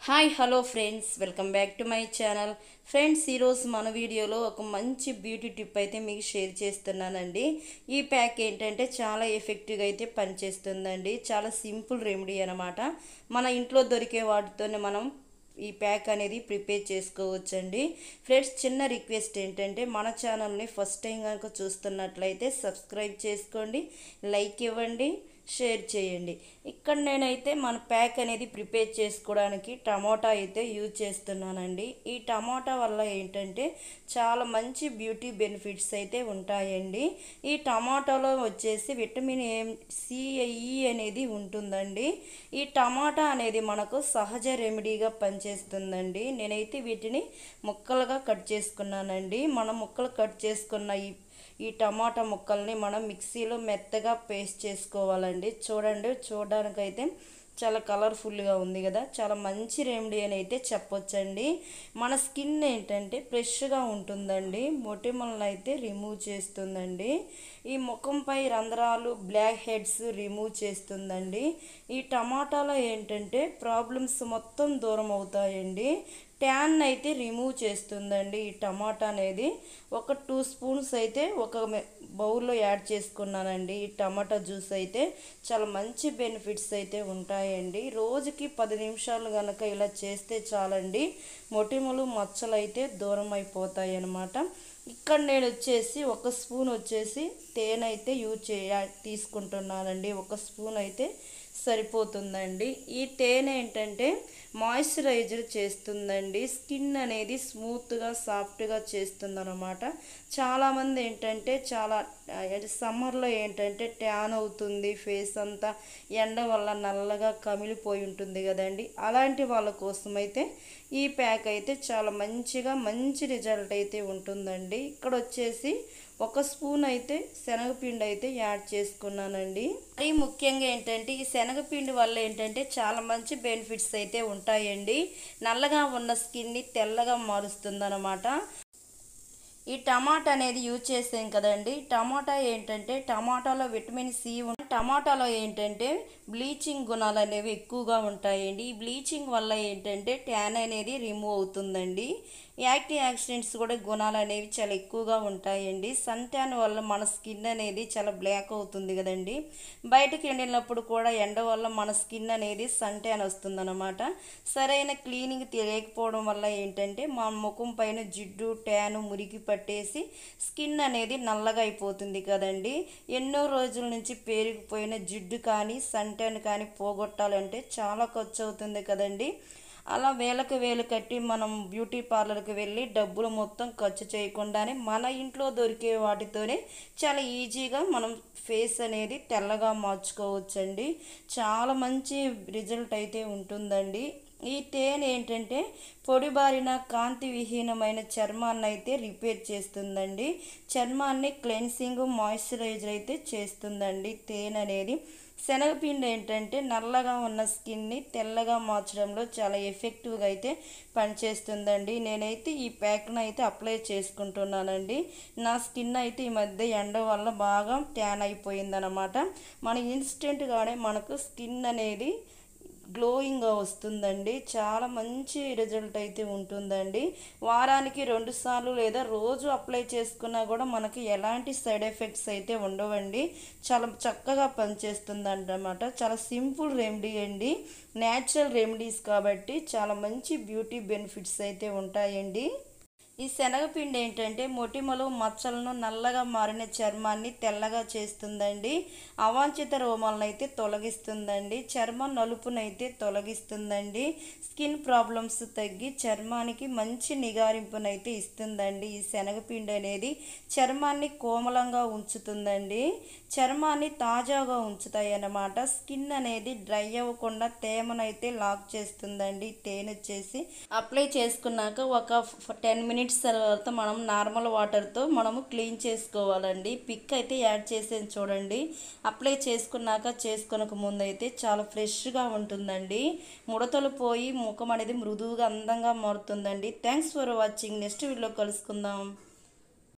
hi hello friends welcome back to my channel friends ఈరోజు మన వీడియోలో ఒక మంచి బ్యూటీ టిప్ అయితే మీకు షేర్ చేస్తున్నానండి ఈ ప్యాక్ ఏంటంటే చాలా ఎఫెక్టివ్గా అయితే పనిచేస్తుందండి చాలా సింపుల్ రెమెడీ అనమాట మన ఇంట్లో దొరికే వాటితోనే మనం ఈ ప్యాక్ అనేది ప్రిపేర్ చేసుకోవచ్చండి ఫ్రెండ్స్ చిన్న రిక్వెస్ట్ ఏంటంటే మన ఛానల్ని ఫస్ట్ టైం కనుక చూస్తున్నట్లయితే సబ్స్క్రైబ్ చేసుకోండి లైక్ ఇవ్వండి షేర్ చేయండి ఇక్కడ నేనైతే మన ప్యాక్ అనేది ప్రిపేర్ చేసుకోవడానికి టమాటా అయితే యూజ్ చేస్తున్నానండి ఈ టమాటా వల్ల ఏంటంటే చాలా మంచి బ్యూటీ బెనిఫిట్స్ అయితే ఉంటాయండి ఈ టమాటాలో వచ్చేసి విటమిన్ ఏ సిఈ అనేది ఉంటుందండి ఈ టమాటా అనేది మనకు సహజ రెమెడీగా పనిచేస్తుందండి నేనైతే వీటిని ముక్కలుగా కట్ చేసుకున్నానండి మనం ముక్కలు కట్ చేసుకున్న ఈ ఈ టమాటా ముక్కల్ని మనం మిక్సీలో మెత్తగా పేస్ట్ చేసుకోవాలండి చూడండి చూడడానికైతే చాలా కలర్ఫుల్గా ఉంది కదా చాలా మంచి రెమెడీ అని అయితే చెప్పొచ్చండి మన స్కిన్ ఏంటంటే ఫ్రెష్గా ఉంటుందండి మొటిమలను అయితే రిమూవ్ చేస్తుందండి ఈ ముఖంపై రంధ్రాలు బ్లాక్ హెడ్స్ రిమూవ్ చేస్తుందండి ఈ టమాటాలో ఏంటంటే ప్రాబ్లమ్స్ మొత్తం దూరం అవుతాయండి ట్యాన్ అయితే రిమూవ్ చేస్తుందండి ఈ టమాటా అనేది ఒక టూ స్పూన్స్ అయితే ఒక బౌల్లో యాడ్ చేసుకున్నానండి ఈ టమాటా జ్యూస్ అయితే చాలా మంచి బెనిఫిట్స్ అయితే ఉంటాయండి రోజుకి పది నిమిషాలు కనుక ఇలా చేస్తే చాలండి మొటిమలు మచ్చలు అయితే దూరం అయిపోతాయి అన్నమాట ఇక్కడ నేను వచ్చేసి ఒక స్పూన్ వచ్చేసి తేనె అయితే యూజ్ చేయ తీసుకుంటున్నానండి ఒక స్పూన్ అయితే సరిపోతుందండి ఈ తేనె ఏంటంటే మాయిశ్చరైజర్ చేస్తుందండి స్కిన్ అనేది స్మూత్గా సాఫ్ట్గా చేస్తుంది అనమాట చాలామంది ఏంటంటే చాలా సమ్మర్లో ఏంటంటే ట్యాన్ అవుతుంది ఫేస్ అంతా ఎండ వల్ల నల్లగా కమిలిపోయి ఉంటుంది కదండి అలాంటి వాళ్ళ కోసం అయితే ఈ ప్యాక్ అయితే చాలా మంచిగా మంచి రిజల్ట్ అయితే ఉంటుందండి ఇక్కడ వచ్చేసి ఒక స్పూన్ అయితే శనగపిండి అయితే యాడ్ చేసుకున్నానండి మరి ముఖ్యంగా ఏంటంటే ఈ శనగపిండి వల్ల ఏంటంటే చాలా మంచి బెనిఫిట్స్ అయితే ఉంటాయండి నల్లగా ఉన్న స్కిన్ని తెల్లగా మారుస్తుందన్నమాట ఈ టమాటా అనేది యూజ్ చేసాం కదండి టమాటా ఏంటంటే టమాటాలో విటమిన్ సి టమాటాలో ఏంటంటే బ్లీచింగ్ గుణాలు అనేవి ఎక్కువగా ఉంటాయండి ఈ బ్లీచింగ్ వల్ల ఏంటంటే ట్యాన్ అనేది రిమూవ్ అవుతుందండి యాక్టివ్ యాక్సిడెంట్స్ కూడా గుణాలు అనేవి చాలా ఎక్కువగా ఉంటాయండి సన్ ట్యాన్ వల్ల మన స్కిన్ అనేది చాలా బ్లాక్ అవుతుంది కదండి బయటకు వెళ్ళినప్పుడు కూడా ఎండ వల్ల మన స్కిన్ అనేది సన్ ట్యాన్ వస్తుందన్నమాట సరైన క్లీనింగ్ తెలియకపోవడం వల్ల ఏంటంటే మన ముఖం పైన జిడ్డు ట్యాను మురికి పట్టేసి స్కిన్ అనేది నల్లగా అయిపోతుంది కదండి ఎన్నో రోజుల నుంచి పేరుకుపోయిన జిడ్డు కానీ సన్ ట్యాన్ కానీ పోగొట్టాలంటే చాలా ఖర్చు అవుతుంది కదండి అలా వేలకు వేలు కట్టి మనం బ్యూటీ పార్లర్కి వెళ్ళి డబ్బులు మొత్తం ఖర్చు చేయకుండానే మన ఇంట్లో దొరికే వాటితోనే చాలా ఈజీగా మనం ఫేస్ అనేది తెల్లగా మార్చుకోవచ్చండి చాలా మంచి రిజల్ట్ అయితే ఉంటుందండి ఈ తేనె ఏంటంటే పొడిబారిన కాంతి విహీనమైన చర్మాన్ని అయితే రిపేర్ చేస్తుందండి చర్మాన్ని క్లెన్సింగ్ మాయిశ్చరైజర్ అయితే చేస్తుందండి తేనె అనేది శనగపిండి ఏంటంటే నల్లగా ఉన్న స్కిన్ని తెల్లగా మార్చడంలో చాలా ఎఫెక్టివ్గా అయితే పనిచేస్తుందండి నేనైతే ఈ ప్యాక్ను అయితే అప్లై చేసుకుంటున్నానండి నా స్కిన్ అయితే ఈ మధ్య ఎండ వల్ల బాగా ట్యాన్ అయిపోయిందనమాట మన ఇన్స్టెంట్గానే మనకు స్కిన్ అనేది గ్లోయింగ్గా వస్తుందండి చాలా మంచి రిజల్ట్ అయితే ఉంటుందండి వారానికి రెండు సార్లు లేదా రోజు అప్లై చేసుకున్నా కూడా మనకి ఎలాంటి సైడ్ ఎఫెక్ట్స్ అయితే ఉండవండి చాలా చక్కగా పనిచేస్తుంది అన్నమాట చాలా సింపుల్ రెమెడీ అండి న్యాచురల్ రెమెడీస్ కాబట్టి చాలా మంచి బ్యూటీ బెనిఫిట్స్ అయితే ఉంటాయండి ఈ శనగపిండి ఏంటంటే మొటిమలు మచ్చలను నల్లగా మారిన చర్మాన్ని తెల్లగా చేస్తుందండి అవాంఛిత రోమాలను అయితే తొలగిస్తుందండి చర్మం నలుపునైతే తొలగిస్తుందండి స్కిన్ ప్రాబ్లమ్స్ తగ్గి చర్మానికి మంచి నిగారింపునైతే ఇస్తుందండి ఈ శనగపిండి అనేది చర్మాన్ని కోమలంగా ఉంచుతుందండి చర్మాన్ని తాజాగా ఉంచుతాయి అన్నమాట స్కిన్ అనేది డ్రై అవ్వకుండా తేమనైతే లాక్ చేస్తుందండి తేనె వచ్చేసి అప్లై చేసుకున్నాక ఒక టెన్ మినిట్స్ మినిట్స్ తర్వాత మనం నార్మల్ వాటర్తో మనము క్లీన్ చేసుకోవాలండి పిక్ అయితే యాడ్ చేసేది చూడండి అప్లై చేసుకున్నాక చేసుకునక ముందు అయితే చాలా ఫ్రెష్గా ఉంటుందండి ముడతలు పోయి ముఖం అనేది మృదువుగా అందంగా మారుతుందండి thanks for watching next video కలుసుకుందాం